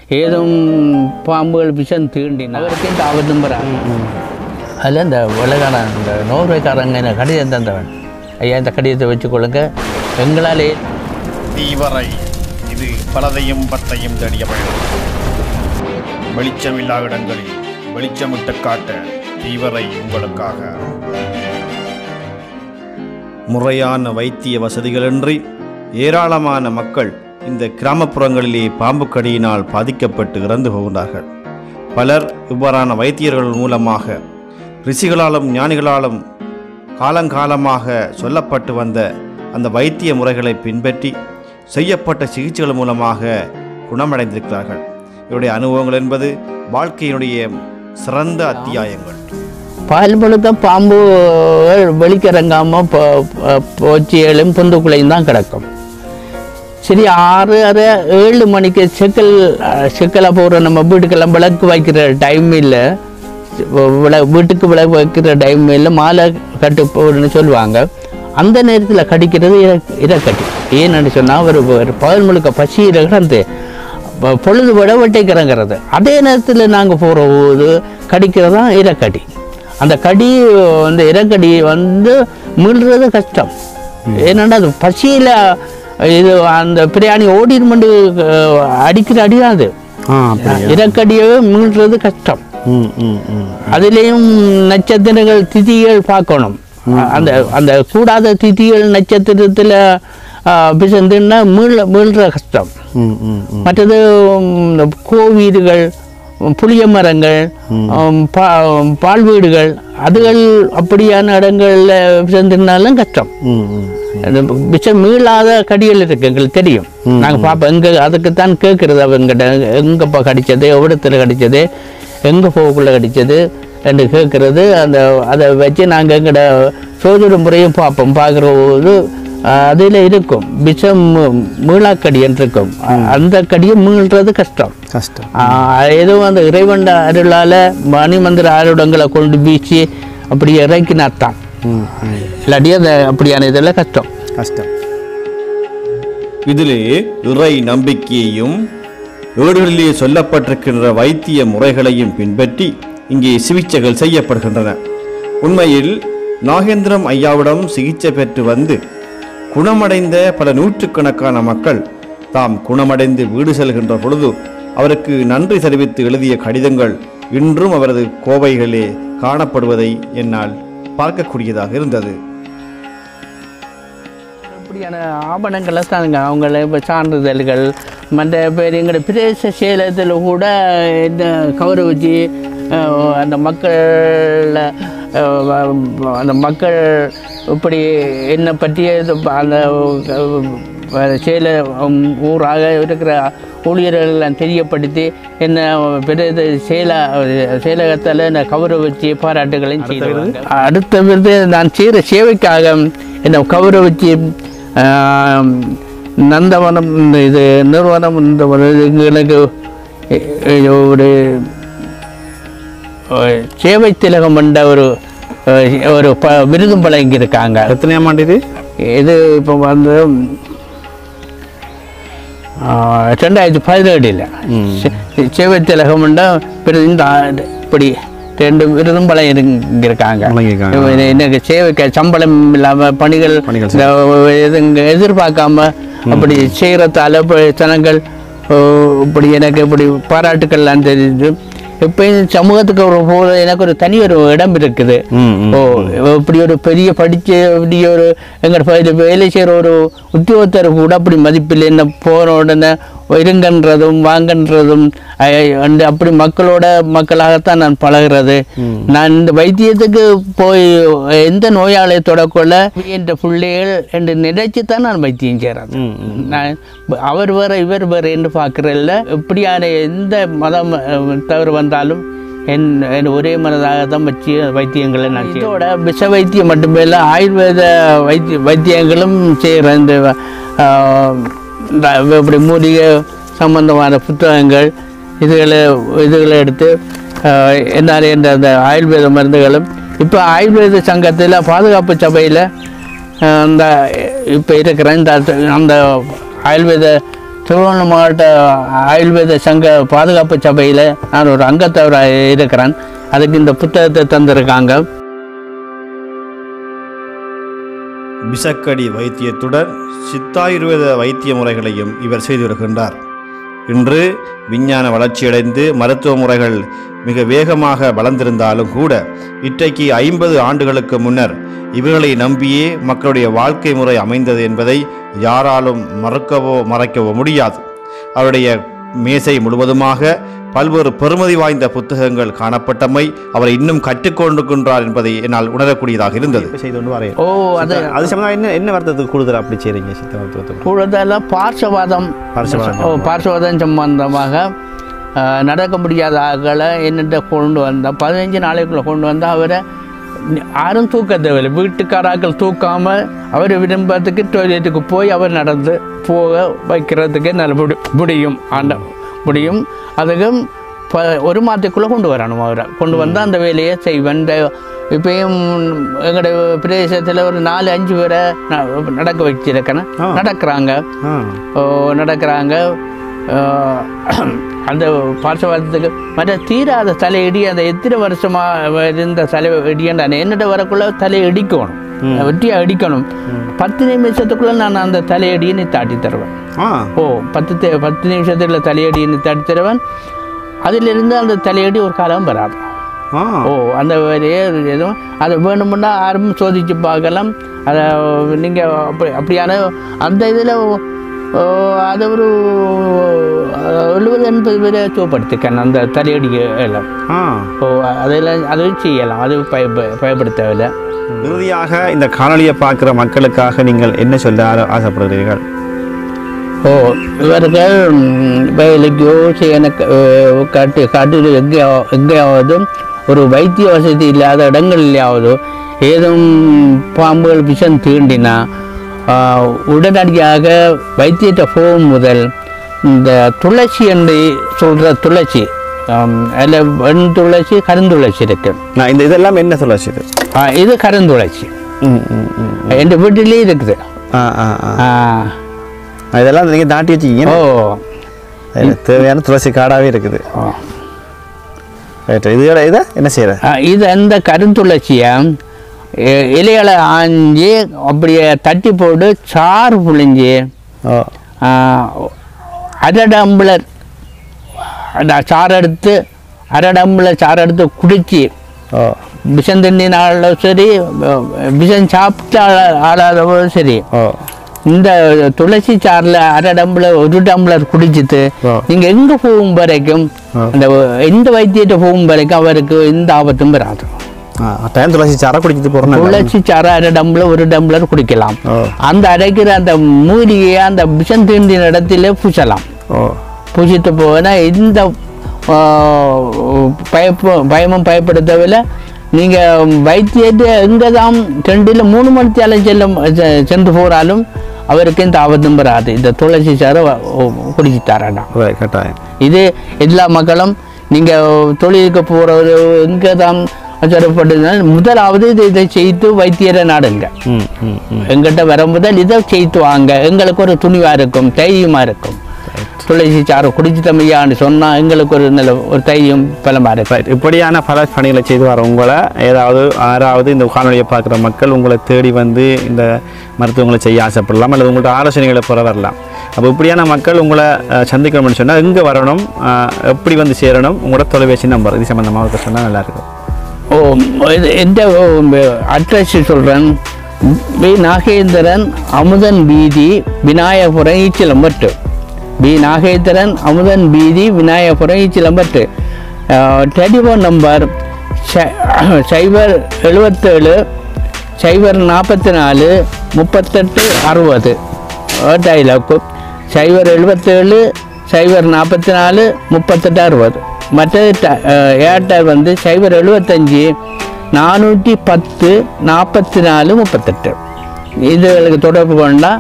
ஏதும் பாம்புகள் விஷம் தீண்டின அவருக்கு இந்த ஆபத்து நம்புறாங்க அதில் இந்த உலகான இந்த நோர்வேக்காரங்க என்ன கடிதம் தந்தவன் ஐயா இந்த கடிதத்தை வச்சுக்கொள்ளுங்க எங்களாலே தீவரை இது பலதையும் பத்தையும் தேடிய பயணம் வெளிச்சமில்லா இடங்களில் வெளிச்சமிட்டு காட்ட தீவரை உங்களுக்காக முறையான வைத்திய வசதிகளின்றி ஏராளமான மக்கள் இந்த கிராமப்புறங்களிலே பாம்பு கடியினால் பாதிக்கப்பட்டு இறந்து போகின்றார்கள் பலர் இவ்வாறான வைத்தியர்கள் மூலமாக ரிஷிகளாலும் ஞானிகளாலும் காலங்காலமாக சொல்லப்பட்டு வந்த அந்த வைத்திய முறைகளை பின்பற்றி செய்யப்பட்ட சிகிச்சைகள் மூலமாக குணமடைந்திருக்கிறார்கள் இவருடைய அனுபவங்கள் என்பது வாழ்க்கையினுடைய சிறந்த அத்தியாயங்கள் பால் முழுக்க பாம்புகள் வெளிக்கிறங்காமல் போச்சிகளும் பொந்துக்குள்ளையும் தான் கிடக்கும் சரி ஆறு அரை ஏழு மணிக்கு செக்கல் செக்கலை போகிற நம்ம வீட்டுக்கெல்லாம் விளக்கு வைக்கிற டைம் இல்லை விள வீட்டுக்கு விளக்கு வைக்கிற டைம் இல்லை மாலை கட்டு போடுன்னு சொல்லுவாங்க அந்த நேரத்தில் கடிக்கிறது இர- இறக்கட்டி ஏன்னு சொன்னால் ஒரு ஒரு பகல் முழுக்க பசியில் கிடந்து ப- பொழுது விட வெட்டைக்கிறங்கிறது அதே நேரத்தில் நாங்கள் போகிற போது கடிக்கிறது தான் இறக்கடி அந்த கடி அந்த இறக்கடி வந்து மீள்றது கஷ்டம் ஏன்னா அது பசியில் இது அந்த பிரியாணி ஓடிடுமெண்டு அடிக்கிற அடியாது ஆ இறக்கடியவே மீள்றது கஷ்டம் ம் ம் ம் அதுலேயும் நட்சத்திரங்கள் திதிகள் பார்க்கணும் அந்த அந்த கூடாத திதிகள் நட்சத்திரத்தில் பிசந்துன்னா மீள மீள்ற கஷ்டம் ம் ம் ம் மற்றது இந்த கோவீடுகள் புளிய மரங்கள் உம், பா- பால் வீடுகள் அதுகள் அப்படியான இடங்கள்ல பிசந்திருந்தாலும் கஷ்டம் ம் ம் அந்த விஷம் மீளாத கடிகள் இருக்கு எங்களுக்கு தெரியும் நாங்கள் பார்ப்போம் எங்க அதுக்குத்தான் கேட்குறது அவங்ககிட்ட எங்கப்பா கடிச்சது எவ்வளத்துல கடிச்சது எங்கே போகக்குள்ள கடிச்சது என்று கேட்குறது அந்த அதை வச்சு நாங்கள் எங்கட சோதனை முறையும் பார்ப்போம் பார்க்குற போது அதில் இருக்கும் விஷம் மீளாக்கடி என்று இருக்கும் அ- அந்த கடியை மீள்றது கஷ்டம் கஷ்டம் ஆஹ் எதுவும் அந்த இறைவன் அருளால் மணிமந்திர ஆருடங்களை கொண்டு வீசி அப்படி இறக்கினாத்தான் ம் ம் இல்லாட்டி அந்த அப்படியான இதெல்லாம் கஷ்டம் கஷ்டம் இதிலே இறை நம்பிக்கையையும் ஏடுகளிலே சொல்லப்பட்டிருக்கின்ற வைத்திய முறைகளையும் பின்பற்றி இங்கே சிகிச்சைகள் செய்யப்படுகின்றன உண்மையில் நாகேந்திரம் ஐயாவிடம் சிகிச்சை பெற்று வந்து குணமடைந்த பல நூற்றுக்கணக்கான மக்கள் தாம் குணமடைந்து வீடு செல்கின்ற பொழுது அவருக்கு நன்றி தெரிவித்து எழுதிய கடிதங்கள் இன்றும் அவரது கோவைகளே காணப்படுவதை என்னால் பார்க்கக்கூடியதாக இருந்தது அப்படியான ஆவணங்களை தாங்க அவங்கள இப்போ சான்றிதழ்கள் மற்ற பேர் எங்களோட பிரதேச சேலத்தில் கூட இந்த கௌரவிச்சு அஹ், அந்த மக்கள் அந்த மக்கள் இப்படி என்னை பற்றிய இது ப- அந்த அஹ், சேல உம், ஊராக இருக்கிற ஊழியர்கள் எல்லாம் தெரியப்படுத்தி என்ன பிரதேச சேல சேலகத்தில் என்னை கௌரவிச்சு பாராட்டுகளையும் செய்கிறாங்க அடுத்த விருது நான் செய்கிற சேவைக்காக என்னை கௌரவிச்சு ஆம், நந்தவனம் இந்த இது நிறுவனம் இந்த ஒரு எங்களுக்கு எ- எ- ஒரு ஒரு சேவை திலகம் என்ற ஒரு அஹ், ஒரு ப விருதும் வழங்கியிருக்காங்க எத்தனையாம் ஆண்டு இது இது இப்போ வந்து ஆஹ், ரெண்டாயிரத்தி பதினேழில் சேவை திலகம் என்ற விருது இந்த ஆண்டு இப்படி ரெண்டு விருதும் வழங்கியிருக்காங்க வழங்கியிருக்காங்க. எனக்கு சேவைக்கு சம்பளம் இல்லாமல் பணிகள் பணிகள் இந்த எதுங்க எதிர்பார்க்காம அப்படி செய்கிறதால இப்போ ஜனங்கள் ஓ, இப்படி எனக்கு இப்படி பாராட்டுக்கள்லாம் தெரியுது இப்போ சமூகத்துக்கு ஒரு போது எனக்கு ஒரு தனி ஒரு இடம் இருக்குது ம், ம், ஓ இப்படி ஒரு பெரிய படிச்ச இப்படி ஒரு எங்கள் பகுதியில் வேலை செய்கிற ஒரு உத்தியோகத்தர் கூட அப்படி மதிப்பில் என்ன போன உடனே இருங்கன்றதும் வாங்கன்றதும் ஐ- அந்த அப்படி மக்களோட மக்களாகத்தான் நான் பழகுறது நான் இந்த வைத்தியத்துக்கு போய் எந்த நோயாளியை தொடக்கொள்ள என்ற பிள்ளைகள் என்று நினைச்சு தான் நான் வைத்தியம் செய்கிறேன் நான் அவர் வேற இவர் வேற என்று பார்க்குறதில்ல இப்படியான எந்த மதம் அஹ், தவறு வந்தாலும் என் என் ஒரே மனதாக தான் வச்சு வைத்தியங்களை நான் இதோட விஷ வைத்தியம் மட்டுமே இல்லை ஆயுர்வேத வைத்திய வைத்தியங்களும் செய்கிறேன் இந்த ஆஹ், இந்த இப்படி மூலிகை சம்பந்தமான புத்தகங்கள் இதுகளை இதுகளை எடுத்து ஆஹ், என்னால் என்ற அந்த ஆயுர்வேத மருந்துகளும் இப்போ ஆயுர்வேத சங்கத்தில் பாதுகாப்பு சபையில் அந்த இப்போ இருக்கிற இந்த அந்த ஆயுர்வேத திருவண்ணாமலை மாவட்ட ஆயுர்வேத சங்க பாதுகாப்பு சபையில் நான் ஒரு அங்கத்தவராக இருக்கிறேன் அதுக்கு இந்த புத்தகத்தை தந்திருக்காங்க விசக்கடி வைத்தியத்துடன் சித்தாயுர்வேத வைத்திய முறைகளையும் இவர் செய்து வருகின்றார் இன்று விஞ்ஞான வளர்ச்சியடைந்து மருத்துவ முறைகள் மிக வேகமாக வளர்ந்திருந்தாலும் கூட இன்றைக்கு ஐம்பது ஆண்டுகளுக்கு முன்னர் இவர்களை நம்பியே மக்களுடைய வாழ்க்கை முறை அமைந்தது என்பதை யாராலும் மறக்கவோ மறைக்கவோ முடியாது அவருடைய மேசை முழுவதுமாக பல்வேறு பெருமதி வாய்ந்த புத்தகங்கள் காணப்பட்டமை அவர் இன்னும் கற்றுக்கொண்டிருக்கின்றார் என்பதை என்னால் உணரக்கூடியதாக இருந்தது இப்போ செய்து கொண்டு வரேன் ஓ அது அது சம்பந்தம் என்ன என்ன வருத்தத்துக்கு கூடுதல் அப்படி செய்றீங்க சித்த மருத்துவத்துக்கு கூடுதலாக பார்சவாதம் பார்சவாதம். ஓ பார்சவாதம் சம்பந்தமாக அஹ், நடக்க முடியாத ஆட்களை என்னட்ட கொண்டு வந்தால் பதினஞ்சு நாளைக்குள்ளே கொண்டு வந்தால் அவரை நி- யாரும் தூக்க தேவையில்லை வீட்டுக்காராக்கள் தூக்காமல் அவர் விரும்பத்துக்கு டாய்லெட்டுக்கு போய் அவர் நடந்து போக வைக்கிறதுக்கு நல்ல முடி- முடியும் ஆண்ட முடியும் அதுக்கும் ப ஒரு மாதத்துக்குள்ளே கொண்டு வரணும் அவரை கொண்டு வந்தால் அந்த வேலையை செய்வேன் இந்த இப்பயும் எங்களுடைய பிரதேசத்தில் ஒரு நாலு அஞ்சு பேரை ந- நடக்க வச்சிருக்கேன் ஆ. நடக்கிறாங்க ஆ ஓ, நடக்கிறாங்க ஆ, அந்த பார்சவாதத்துக்கு மற்ற தீராத தலையிடி அந்த எத்தனை வருஷமாக இருந்த தலை இடியண்டான என்னோட வரக்குள்ள தலை இடிக்கணும் வெட்டியாக இடிக்கணும் பத்து நிமிஷத்துக்குள்ள நான் அந்த தலையடியை நீ தாட்டி தருவேன் ஆ ஓ பத்து தே- பத்து நிமிஷத்துல தலையடியை நீ தாட்டி தருவேன் அதிலிருந்து அந்த தலையடி ஒரு காலம் வராது ஆ ஓ அந்த வேலையே எதுவும் அதை வேணுமுன்னா யாரும் சோதிச்சு பார்க்கலாம் அதை நீங்கள் அப்படி அப்படியான அந்த இதில் அதை ஒரு எழுபது எண்பது பேரை சுவப்படுத்திக்கணும் அந்த தலையடி எல்லாம் ஆ ஓ அதெல்லாம் அதுவும் செய்யலாம் அது பய பயப்பட தேவையில்லை இறுதியாக இந்த காணொளியை பார்க்குற மக்களுக்காக நீங்கள் என்ன சொல்ல ஆ- ஆசைப்படுகிறீர்கள் ஓ இவர்கள் ம், வேலைக்கோ எனக்கு காட்டு காட்டில் எங்கேயோ எங்கேயாவது ஒரு வைத்திய வசதி இல்லாத இடங்கள்லையாவது ஏதும் பாம்புகள் விஷம் தீண்டினா ஆ, உடனடியாக வைத்தியத்தை போகும் முதல் இந்த துளசி என்று சொல்கிற துளசி ஆம், அதில் வெண் துளசி கருந்துளசி இருக்கு நான் இந்த இதெல்லாம் என்ன சொல்ல இது ஆ, இது கருந்துளசி ம் ம் ம் என் வீட்டிலே இருக்குது ஆ ஆ ஆ ஆ, இதெல்லாம் நீங்கள் தாட்டி வச்சிக்கிங்க ஓ அதுல தேவையான துளசி காடாகவே இருக்குது ஆ. ரைட் இதோட இதை என்ன செய்கிற ஆ, இது அந்த கருந்துளசியை இ- இலைகளை ஆஞ்சி அப்படியே தட்டி போட்டு சாறு புழிஞ்சி ஓ ஆ, அரை டம்ளர் அந்த சாறு எடுத்து அரை டம்ளர் சாறு எடுத்து குடிச்சு ஓ விஷம் திண்டினாலும் சரி விஷம் சாப்பிட்ட ஆளாதவரும் சரி ஓ இந்த துளசி சாறில் அரை டம்ளர் ஒரு டம்ளர் குடிச்சிட்டு ஆ. நீங்கள் எங்கே போகும் வரைக்கும் ஆ. அந்த எந்த வைத்தியத்தை போகும் வரைக்கும் அவருக்கு எந்த ஆபத்தும் வராது ஆ டைம் துளசி சாரை குடிச்சிட்டு போகிறேன் துளசி சாறு அரை டம்ளர் ஒரு டம்ளர் குடிக்கலாம் ஓ அந்த அரைக்கிற அந்த மூலிகையை அந்த விஷம் தீண்டின இடத்துல பூசலாம் ஓ பூசிட்டு போனால் எந்த ஆ, பயப்பு பயமும் பயப்பட தேவையில்ல நீங்கள் வைத்தியத்தை எங்கே தான் ரெண்டில் மூணு மணித்தாலும் செல்ல செ- சென்று போனாலும் அவருக்கு இந்த ஆபத்தும் வராது இந்த துளசி சாறை குடிச்சு தரலாம் ஓ கட்டாயம் இது எல்லா மக்களும் நீங்கள் தொழிலுக்கு போகிறவர் எங்கே தான் சிறப்பட்டதுனால் முதலாவது இதை இதை செய்து வைத்தியரை நாடுங்க ம் ம் ம் எங்கிட்ட வர முதல் இதை செய்து வாங்க எங்களுக்கு ஒரு துணிவாக இருக்கும் தைரியமாக இருக்கும் துளசி சாறு குடிச்சு தம்பியான்னு சொன்னால் எங்களுக்கு ஒரு நல்ல ஒரு தைரியம் பலமாக இருக்கும் ரைட் இப்படியான பல பணிகளை செய்து வர உங்களை ஏதாவது யாராவது இந்த காணொலியை பார்க்குற மக்கள் உங்களை தேடி வந்து இந்த மருத்துவங்களை செய்ய ஆசைப்படலாம் அல்லது உங்கள்ட்ட ஆலோசனைகளை பெற வரலாம் அப்போ இப்படியான மக்கள் உங்களை அஹ், சந்திக்கணும்னு சொன்னால் எங்கே வரணும் அஹ், எப்படி வந்து சேரணும் உங்களோட தொலைபேசி நம்பர் இது சம்மந்தமாக சொன்னால் நல்லாயிருக்கும் ஓ இது எந்த அட்ரஸ் சொல்கிறேன் வி நாகேந்திரன் அமுதன் வீதி விநாயகபுரம் ஈச்சிலம்பட்டு பி நாகேந்திரன் அமுதன் வீதி விநாயகபுரம் ஈச்சிலம்பட்டு டெலிஃபோன் நம்பர் சை- சைபர் எழுபத்தேழு சைபர் நாற்பத்தி நாலு முப்பத்தெட்டு அறுபது டைலாக்கு சைபர் எழுபத்தேழு சைபர் நாற்பத்தி நாலு முப்பத்தெட்டு அறுபது மற்றது ட- அஹ், ஏர்டெல் வந்து சைபர் எழுபத்தஞ்சி நானூற்றி பத்து நாற்பத்தி நாலு முப்பத்தெட்டு இதுகளுக்கு தொடர்பு கொண்டால்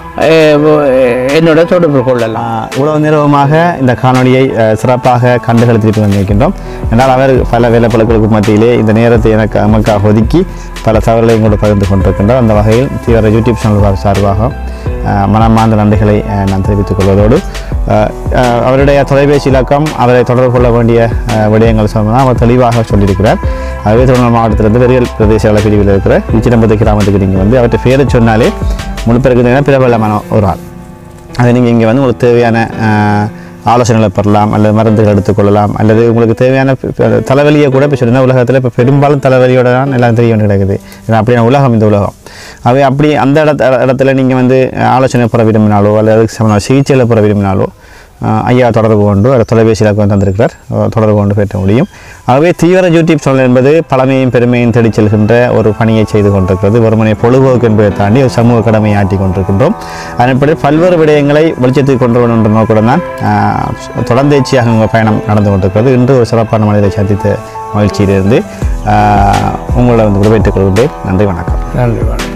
என்னோட தொடர்பு கொள்ளலாம் ஆஹ் இவ்வளவு நேரமாக இந்த காணொளியை அஹ், சிறப்பாக கண்டுகளித்து வந்திருக்கின்றோம் என்னால் அவர் பல வேலைப்பழுக்களுக்கு மத்தியிலே இந்த நேரத்தை எனக்கு நமக்காக ஒதுக்கி பல தகவல்களை கூட பகிர்ந்து கொண்டிருக்கின்றார் அந்த வகையில் தீவிர யூடியூப் சேனல் சார்பாக அஹ், மனமார்ந்த நன்றிகளை அஹ், நான் தெரிவித்துக் கொள்வதோடு அஹ், அஹ், அவருடைய தொலைபேசி இலக்கம் அவரை தொடர்பு கொள்ள வேண்டிய அஹ், விடயங்கள் சொன்னால் அவர் தெளிவாக சொல்லியிருக்கிறார் அதுவே திருவண்ணாமலை மாவட்டத்திலிருந்து வெறியல் பிரதேச அள பிரிவில் இருக்கிற உச்சிடம்பத்து கிராமத்துக்கு நீங்கள் வந்து அவர்கிட்ட பேரை சொன்னாலே முழு பேருக்கு பிரபலமான ஒரு ஆள் அதை நீங்கள் இங்கே வந்து உங்களுக்கு தேவையான அஹ், ஆலோசனைகளை பெறலாம் அல்லது மருந்துகள் எடுத்துக்கொள்ளலாம் அல்லது உங்களுக்கு தேவையான ப- ப- தலைவலியை கூட இப்போ சொன்னால் உலகத்தில் இப்போ பெரும்பாலும் தலைவலியோட தான் எல்லாம் தெரிய வேண்டி கிடக்குது ஏன்னா அப்படியான உலகம் இந்த உலகம் அவை அப்படி அந்த இடத்த இடத்துல நீங்கள் வந்து அஹ், ஆலோசனை பெற விரும்பினாலோ அல்லது அதுக்கு சம்மந்தமான சிகிச்சையில் பெற விரும்பினாலோ அஹ், ஐயா தொடர்பு கொண்டு அவர் தொலைபேசி இலக்கம் தந்திருக்கிறார் அஹ், தொடர்பு கொண்டு பெற்ற முடியும் ஆகவே தீவிர யூடியூப் சேனல் என்பது பழமையும் பெருமையும் தேடிச் செல்கின்ற ஒரு பணியை செய்து கொண்டிருக்கிறது வெறுமனே பொழுதுபோக்கு என்பதை தாண்டி ஒரு சமூக கடமையை ஆட்டி கொண்டிருக்கின்றோம் அதன்படி பல்வேறு விடயங்களை வெளிச்சத்துக்கு கொண்டு வரணும் என்ற நோக்குடன் தான் ஆஹ், தொடர்ந்தேச்சியாக உங்கள் பயணம் நடந்து கொண்டிருக்கிறது இன்று ஒரு சிறப்பான மனிதரை சந்தித்த மகிழ்ச்சியிலிருந்து ஆஹ், உங்களை வந்து விடைபெற்றுக் கொள்கின்றேன் நன்றி வணக்கம் நன்றி வணக்கம்